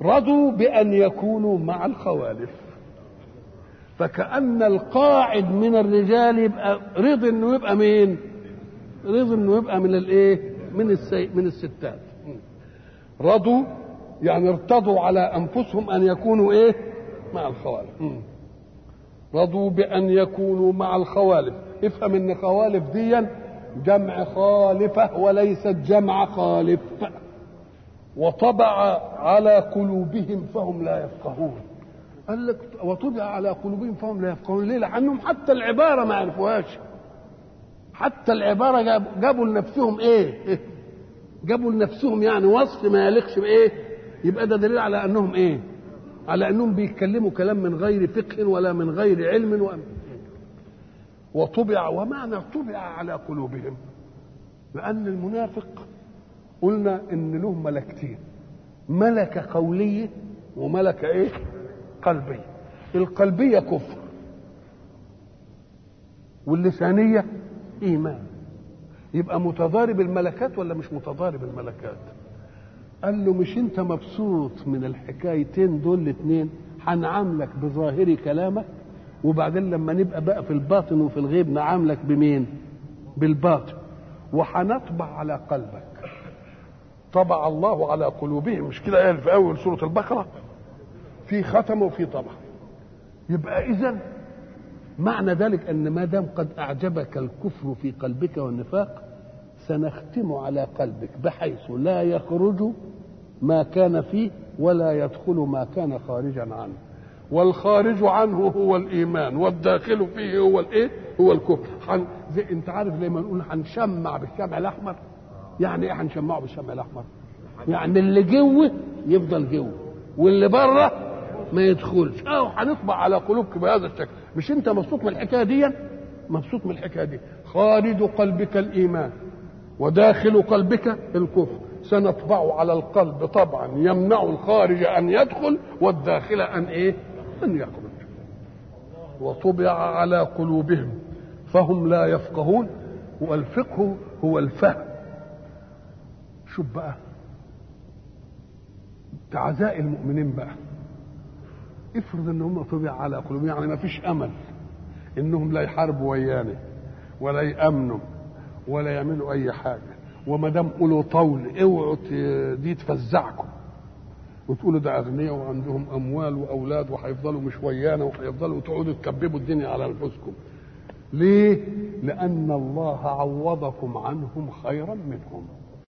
رضوا بأن يكونوا مع الخوالف فكأن القاعد من الرجال يبقى رضي انه يبقى مين؟ رضي انه يبقى من الايه؟ من السي... من الستات. رضوا يعني ارتضوا على انفسهم ان يكونوا ايه؟ مع الخوالف. رضوا بان يكونوا مع الخوالف، افهم ان خوالف ديا جمع خالفه وليست جمع خالف. وطبع على قلوبهم فهم لا يفقهون. قال لك وطبع على قلوبهم فهم لا يفقهون ليه؟ لانهم حتى العباره ما عرفوهاش حتى العباره جاب جابوا لنفسهم ايه؟ جابوا لنفسهم يعني وصف ما يليقش بايه؟ يبقى ده دليل على انهم ايه؟ على انهم بيتكلموا كلام من غير فقه ولا من غير علم و... وطبع ومعنى طبع على قلوبهم لان المنافق قلنا ان له ملكتين ملكه قوليه وملكه ايه؟ قلبية القلبية كفر واللسانية إيمان يبقى متضارب الملكات ولا مش متضارب الملكات قال له مش انت مبسوط من الحكايتين دول الاثنين هنعاملك بظاهر كلامك وبعدين لما نبقى بقى في الباطن وفي الغيب نعاملك بمين بالباطن وهنطبع على قلبك طبع الله على قلوبهم مش كده قال في اول سوره البقره في ختم وفي طبع يبقى اذا معنى ذلك ان ما دام قد اعجبك الكفر في قلبك والنفاق سنختم على قلبك بحيث لا يخرج ما كان فيه ولا يدخل ما كان خارجا عنه والخارج عنه هو الايمان والداخل فيه هو الايه هو الكفر حن... زي انت عارف زي ما نقول هنشمع بالشمع الاحمر يعني ايه هنشمعه بالشمع الاحمر يعني اللي جوه يفضل جوه واللي بره ما يدخلش او هنطبع على قلوبك بهذا الشكل مش انت مبسوط من الحكايه دي مبسوط من الحكايه دي خارج قلبك الايمان وداخل قلبك الكفر سنطبع على القلب طبعا يمنع الخارج ان يدخل والداخل ان ايه ان يخرج وطبع على قلوبهم فهم لا يفقهون والفقه هو الفهم شوف بقى عزاء المؤمنين بقى افرض ان هم طبع على قلوبهم يعني ما فيش امل انهم لا يحاربوا ويانا ولا يامنوا ولا يعملوا اي حاجه وما دام قولوا طول اوعوا دي تفزعكم وتقولوا ده اغنياء وعندهم اموال واولاد وهيفضلوا مش ويانا وهيفضلوا تقعدوا تكببوا الدنيا على انفسكم ليه؟ لأن الله عوضكم عنهم خيرا منهم